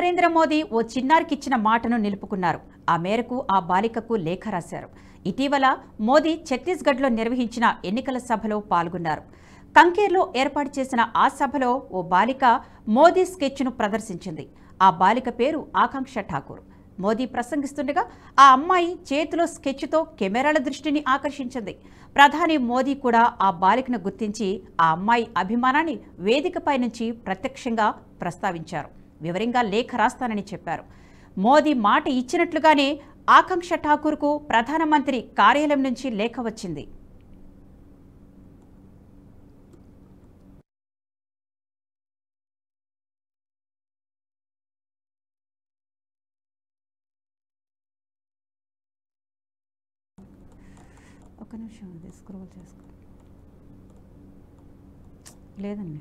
నరేంద్ర మోదీ ఓ చిన్నారికిచ్చిన మాటను నిలుపుకున్నారు ఆ మేరకు ఆ బాలికకు లేఖ రాశారు ఇటీవల మోదీ ఛత్తీస్గఢ్లో నిర్వహించిన ఎన్నికల సభలో పాల్గొన్నారు కంకేర్లో ఏర్పాటు చేసిన ఆ సభలో ఓ బాలిక మోదీ స్కెచ్ను ప్రదర్శించింది ఆ బాలిక పేరు ఆకాంక్ష ఠాకూర్ మోదీ ప్రసంగిస్తుండగా ఆ అమ్మాయి చేతిలో స్కెచ్తో కెమెరాల దృష్టిని ఆకర్షించింది ప్రధాని మోదీ కూడా ఆ బాలికను గుర్తించి ఆ అమ్మాయి అభిమానాన్ని వేదికపై నుంచి ప్రత్యక్షంగా ప్రస్తావించారు వివరంగా లేఖ రాస్తానని చెప్పారు మోదీ మాట ఇచ్చినట్లుగానే ఆకాంక్ష ఠాకూర్కు ప్రధానమంత్రి కార్యాలయం నుంచి లేఖ వచ్చింది ఒక నిమిషం ఇది స్క్రోల్ చేసుకో లేదండి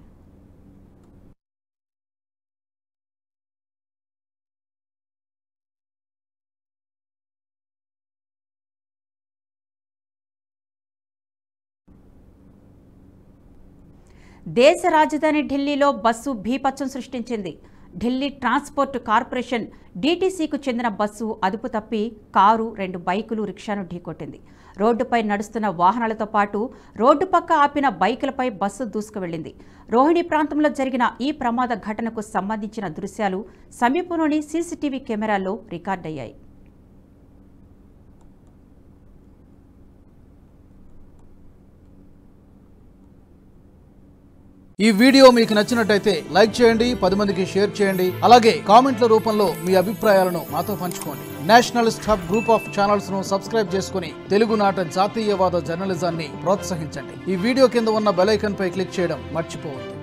దేశ రాజధాని ఢిల్లీలో బస్సు భీపచ్చం సృష్టించింది ఢిల్లీ ట్రాన్స్పోర్ట్ కార్పొరేషన్ డీటీసీకు చెందిన బస్సు అదుపు తప్పి కారు రెండు బైకులు రిక్షాను ఢీకొట్టింది రోడ్డుపై నడుస్తున్న వాహనాలతో పాటు రోడ్డు పక్క ఆపిన బైకులపై బస్సు దూసుకువెళ్లింది రోహిణి ప్రాంతంలో జరిగిన ఈ ప్రమాద ఘటనకు సంబంధించిన దృశ్యాలు సమీపంలోని సీసీటీవీ కెమెరాల్లో రికార్డయ్యాయి ఈ వీడియో మీకు నచ్చినట్టయితే లైక్ చేయండి పది మందికి షేర్ చేయండి అలాగే కామెంట్ల రూపంలో మీ అభిప్రాయాలను మాతో పంచుకోండి nationalist hub group of channels ను సబ్స్క్రైబ్ చేసుకుని తెలుగునాట జాతీయవాద జర్నలిజాన్ని ప్రోత్సహించండి ఈ వీడియో కింద ఉన్న బెల్ ఐకాన్ పై క్లిక్ చేయడం మర్చిపోవద్దు